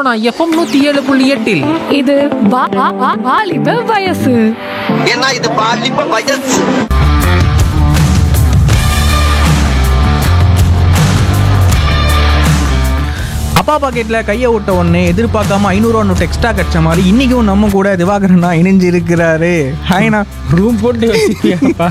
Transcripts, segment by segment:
Sona FM நூத்தி ஏழு புள்ளி எட்டில் இது வா- வா- வா- வாலிப வயசு ஏன்னா இது பாலிப்ப வயசு அப்பா பாக்கெட்ல கையை விட்ட உடனே எதிர்பார்க்காம ஐநூறுவா நோட் எக்ஸ்ட்ரா கட்ச மாதிரி இன்னைக்கும் நம்ம கூட திவாகரனா இணைஞ்சு இருக்கிறாரு ஹாய்னா ரூம் போட்டு வச்சுக்கியாப்பா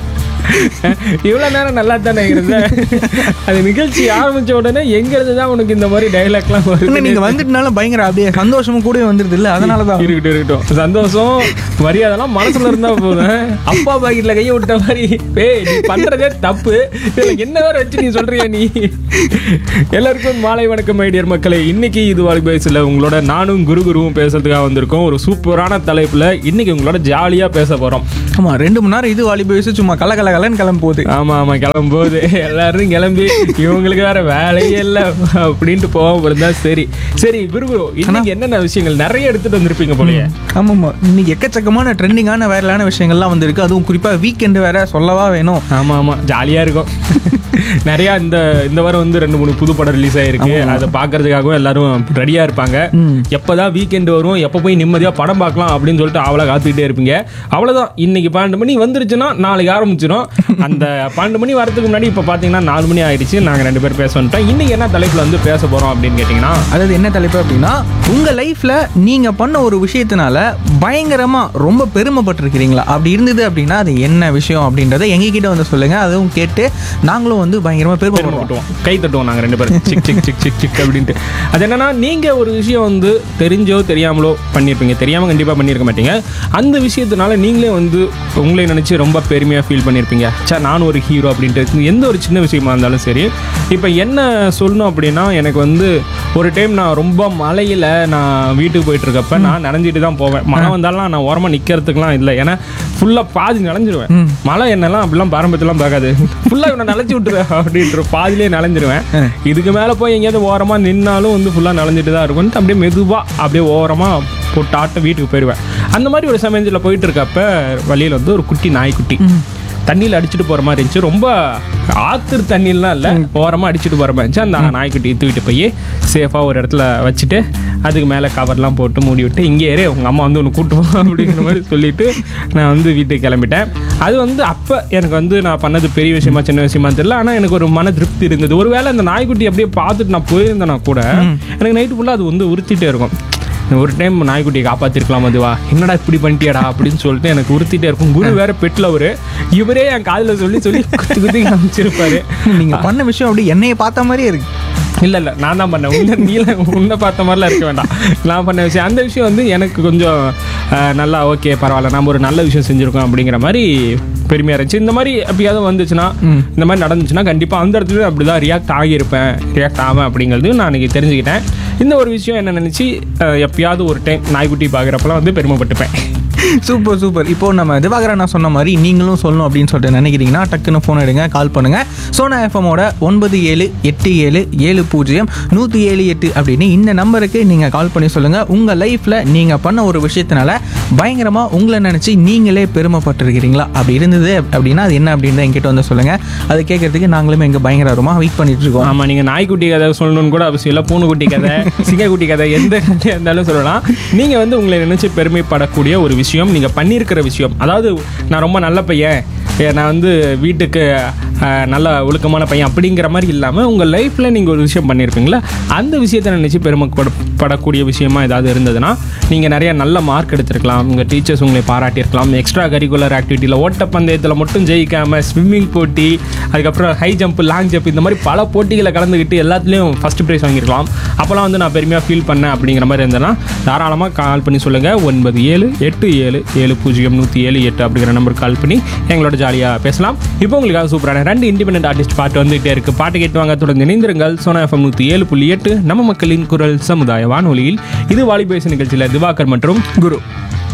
இவ்வளோ நேரம் நல்லா தானே இருந்த அது நிகழ்ச்சி ஆரம்பிச்ச உடனே எங்க இருந்து தான் உனக்கு இந்த மாதிரி டைலாக்லாம் இன்னும் வருது நீங்க வந்துட்டனால பயங்கர அப்படியே சந்தோஷமும் கூடவே வந்துருது இல்ல அதனாலதான் இருக்கட்டும் இருக்கட்டும் சந்தோஷம் மரியாதைலாம் மனசுல இருந்தா போதும் அப்பா பாக்கெட்ல கையை விட்ட மாதிரி ஏய் நீ பண்றதே தப்பு இதுல என்ன வேற வச்சு நீ சொல்றியா நீ எல்லாருக்கும் மாலை வணக்கம் ஐடியர் மக்களே இன்னைக்கு இது வாலி பேசல உங்களோட நானும் குரு குருவும் பேசுறதுக்காக வந்திருக்கோம் ஒரு சூப்பரான தலைப்புல இன்னைக்கு உங்களோட ஜாலியா பேச போறோம் ஆமா ரெண்டு மணி நேரம் இது வாலிப வயசு சும்மா கல கல கலன்னு கிளம்ப போகுது ஆமா ஆமா கிளம்பும்போது எல்லாரும் கிளம்பி இவங்களுக்கு வேற வேலையே இல்லை அப்படின்ட்டு போகாம இருந்தா சரி சரி குரு குரு இன்னைக்கு என்னென்ன விஷயங்கள் நிறைய எடுத்துட்டு வந்திருப்பீங்க போலயே ஆமாம்மா இன்னைக்கு எக்கச்சக்கமான ட்ரெண்டிங்கான வைரலான விஷயங்கள்லாம் வந்திருக்கு அதுவும் குறிப்பா வீக்கெண்டு வேற சொல்லவா வேணும் ஆமா ஆமா ஜாலியா இருக்கும் நிறைய இந்த இந்த வாரம் வந்து ரெண்டு மூணு புது படம் ரிலீஸ் ஆயிருக்கு அதை பாக்குறதுக்காகவும் எல்லாரும் ரெடியா இருப்பாங்க எப்பதான் வீக்கெண்ட் வரும் எப்ப போய் நிம்மதியா படம் பார்க்கலாம் அப்படின்னு சொல்லிட்டு அவளை காத்துக்கிட்டே இருப்பீங்க அவ்வளவுதான் இன்னைக்கு பன்னெண்டு மணி வந்துருச்சுன்னா நாளைக்கு ஆரம்பிச்சிடும் அந்த பன்னெண்டு மணி வரதுக்கு முன்னாடி இப்ப பாத்தீங்கன்னா நாலு மணி ஆயிடுச்சு நாங்க ரெண்டு பேரும் பேச வந்துட்டோம் இன்னைக்கு என்ன தலைப்புல வந்து பேச போறோம் அப்படின்னு கேட்டீங்கன்னா அதாவது என்ன தலைப்பு அப்படின்னா உங்க லைஃப்ல நீங்க பண்ண ஒரு விஷயத்தினால பயங்கரமா ரொம்ப பெருமைப்பட்டிருக்கிறீங்களா அப்படி இருந்தது அப்படின்னா அது என்ன விஷயம் அப்படின்றத எங்ககிட்ட வந்து சொல்லுங்க அதுவும் கேட்டு நாங்களும் வந்து பயங்கரமா பெருமைப்படுவோம் தட்டுவோம் கை தட்டுவோம் நாங்கள் ரெண்டு பேரும் சிக் சிக் சிக் சிக் சிக் அப்படின்ட்டு அது என்னன்னா நீங்கள் ஒரு விஷயம் வந்து தெரிஞ்சோ தெரியாமலோ பண்ணியிருப்பீங்க தெரியாமல் கண்டிப்பாக பண்ணியிருக்க மாட்டீங்க அந்த விஷயத்தினால நீங்களே வந்து உங்களை நினச்சி ரொம்ப பெருமையாக ஃபீல் பண்ணியிருப்பீங்க சே நானும் ஒரு ஹீரோ அப்படின்ட்டு எந்த ஒரு சின்ன விஷயமா இருந்தாலும் சரி இப்போ என்ன சொல்லணும் அப்படின்னா எனக்கு வந்து ஒரு டைம் நான் ரொம்ப மழையில் நான் வீட்டுக்கு போயிட்டு இருக்கப்ப நான் நனைஞ்சிட்டு தான் போவேன் மழை வந்தாலும் நான் ஓரமாக நிற்கிறதுக்குலாம் இல்லை ஏன்னா ஃபுல்லாக பாதி நனைஞ்சிருவேன் மழை என்னெல்லாம் அப்படிலாம் பாரம்பரியெல்லாம் பார்க்காது ஃபுல்லாக இவனை நனைச்சி விட்டுருவேன் அப்படின்ற பாதிலே நனைஞ்சிருவேன் இதுக்கு மேலே போய் எங்கேயாவது ஓரமாக நின்னாலும் வந்து ஃபுல்லாக நனைஞ்சிட்டு தான் இருக்கும் அப்படியே மெதுவாக அப்படியே ஓரமாக போட்டு ஆட்ட வீட்டுக்கு போயிடுவேன் அந்த மாதிரி ஒரு சமயத்தில் போயிட்டு இருக்கப்ப வழியில் வந்து ஒரு குட்டி நாய்க்குட்டி தண்ணியில் அடிச்சுட்டு போகிற மாதிரி இருந்துச்சு ரொம்ப ஆத்துரு தண்ணிலாம் இல்லை ஓரமாக அடிச்சுட்டு போகிற மாதிரி இருந்துச்சு அந்த நாய்க்குட்டி தூக்கிட்டு போய் சேஃபாக ஒரு இடத்துல வச்சுட்டு அதுக்கு மேலே கவர்லாம் போட்டு மூடி விட்டு இங்கே ஏறே உங்கள் அம்மா வந்து ஒன்று கூட்டுவோம் அப்படிங்கிற மாதிரி சொல்லிட்டு நான் வந்து வீட்டுக்கு கிளம்பிட்டேன் அது வந்து அப்போ எனக்கு வந்து நான் பண்ணது பெரிய விஷயமா சின்ன விஷயமா தெரியல ஆனால் எனக்கு ஒரு மன திருப்தி இருந்தது ஒருவேளை அந்த நாய்க்குட்டி அப்படியே பார்த்துட்டு நான் போயிருந்தேன்னா கூட எனக்கு நைட்டு ஃபுல்லாக அது வந்து உறுத்திட்டே இருக்கும் ஒரு டைம் நாய்க்குட்டியை காப்பாத்திருக்கலாம் அதுவா என்னடா இப்படி பண்ணிட்டியாடா அப்படின்னு சொல்லிட்டு எனக்கு உறுத்திட்டே இருக்கும் குரு வேற பெட்டில் ஒரு இவரே என் காதுல சொல்லி சொல்லி குத்தி குத்தி காமிச்சிருப்பாரு நீங்க பண்ண விஷயம் அப்படி என்னைய பார்த்த மாதிரியே இருக்கு இல்ல இல்ல நான் தான் பண்ணேன் உன்ன நீல உன்னை பார்த்த மாதிரிலாம் இருக்க வேண்டாம் நான் பண்ண விஷயம் அந்த விஷயம் வந்து எனக்கு கொஞ்சம் அஹ், நல்லா ஓகே பரவாயில்ல நம்ம ஒரு நல்ல விஷயம் செஞ்சுருக்கோம் அப்படிங்கிற மாதிரி பெருமையாக இருந்துச்சு இந்த மாதிரி எப்பயாவது வந்துச்சுன்னா இந்த மாதிரி நடந்துச்சுன்னா கண்டிப்பாக அந்த இடத்துல அப்படி தான் ரியாக்ட் ஆகியிருப்பேன் ரியாக்ட் ஆவேன் அப்படிங்கிறது நான் அன்றைக்கி தெரிஞ்சுக்கிட்டேன் இந்த ஒரு விஷயம் என்ன நினச்சி எப்பயாவது ஒரு டைம் நாய்க்குட்டி பார்க்குறப்பெல்லாம் வந்து பெருமைப்பட்டுப்பேன் சூப்பர் சூப்பர் இப்போ நம்ம திவாகரன் நான் சொன்ன மாதிரி நீங்களும் சொல்லணும் அப்படின்னு சொல்லிட்டு நினைக்கிறீங்கன்னா டக்குன்னு ஃபோன் எடுங்க கால் பண்ணுங்க சோனா எஃப்எம்மோட ஒன்பது ஏழு எட்டு ஏழு ஏழு பூஜ்ஜியம் நூற்றி ஏழு எட்டு அப்படின்னு இந்த நம்பருக்கு நீங்கள் கால் பண்ணி சொல்லுங்கள் உங்கள் லைஃப்பில் நீங்கள் பண்ண ஒரு விஷயத்தினால பயங்கரமாக உங்களை நினச்சி நீங்களே பெருமைப்பட்டிருக்கிறீங்களா அப்படி இருந்தது அப்படின்னா அது என்ன அப்படின்னு என்கிட்ட வந்து சொல்லுங்கள் அது கேட்கறதுக்கு நாங்களுமே எங்கே பயங்கரமாக வெயிட் பண்ணிட்டு இருக்கோம் ஆமா நீங்க நாய்க்குட்டி கதை சொல்லணும்னு கூட அவசியம் இல்லை பூனைக்குட்டி கதை சிங்கக்குட்டி கதை எந்த கதையா இருந்தாலும் சொல்லலாம் நீங்க வந்து உங்களை நினைச்சு பெருமைப்படக்கூடிய ஒரு விஷயம் நீங்க பண்ணியிருக்கிற விஷயம் அதாவது நான் ரொம்ப நல்ல பையன் ஏ, நான் வந்து வீட்டுக்கு அஹ், நல்ல ஒழுக்கமான பையன் அப்படிங்கிற மாதிரி இல்லாமல் உங்கள் லைஃப்பில் நீங்கள் ஒரு விஷயம் பண்ணியிருப்பீங்களா அந்த விஷயத்தை நினச்சி பெருமைப்படக்கூடிய விஷயமா ஏதாவது இருந்ததுன்னா நீங்கள் நிறைய நல்ல மார்க் எடுத்திருக்கலாம் உங்கள் டீச்சர்ஸ் உங்களை பாராட்டியிருக்கலாம் எக்ஸ்ட்ரா கரிக்குலர் ஆக்டிவிட்டியில் ஓட்டப்பந்தயத்தில் மட்டும் ஜெயிக்காமல் ஸ்விம்மிங் போட்டி அதுக்கப்புறம் ஹை ஜம்ப் லாங் ஜம்ப் இந்த மாதிரி பல போட்டிகளை கலந்துக்கிட்டு எல்லாத்துலேயும் ஃபஸ்ட் ப்ரைஸ் வாங்கியிருக்கலாம் அப்போல்லாம் வந்து நான் பெருமையாக ஃபீல் பண்ணேன் அப்படிங்கிற மாதிரி இருந்தேன்னா தாராளமாக கால் பண்ணி சொல்லுங்கள் ஒன்பது ஏழு எட்டு ஏழு ஏழு பூஜ்ஜியம் நூற்றி ஏழு எட்டு அப்படிங்கிற நம்பருக்கு கால் பண்ணி எங்களோட ஜாலியாக பேசலாம் இப்போ உங்களுக்காக சூப்பரான ரெண்டு இண்டிபெண்டன்ட் ஆர்டிஸ்ட் பாட்டு வந்துகிட்டே இருக்கு பாட்டு கேட்டு வாங்க தொடர்ந்து இணைந்திருங்கள் சோனா எஃப்எம் நூற்றி ஏழு புள்ளி எட்டு நம்ம மக்களின் குரல் சமுதாய வானொலியில் இது வாலிபேச நிகழ்ச்சியில் திவாகர் மற்றும் குரு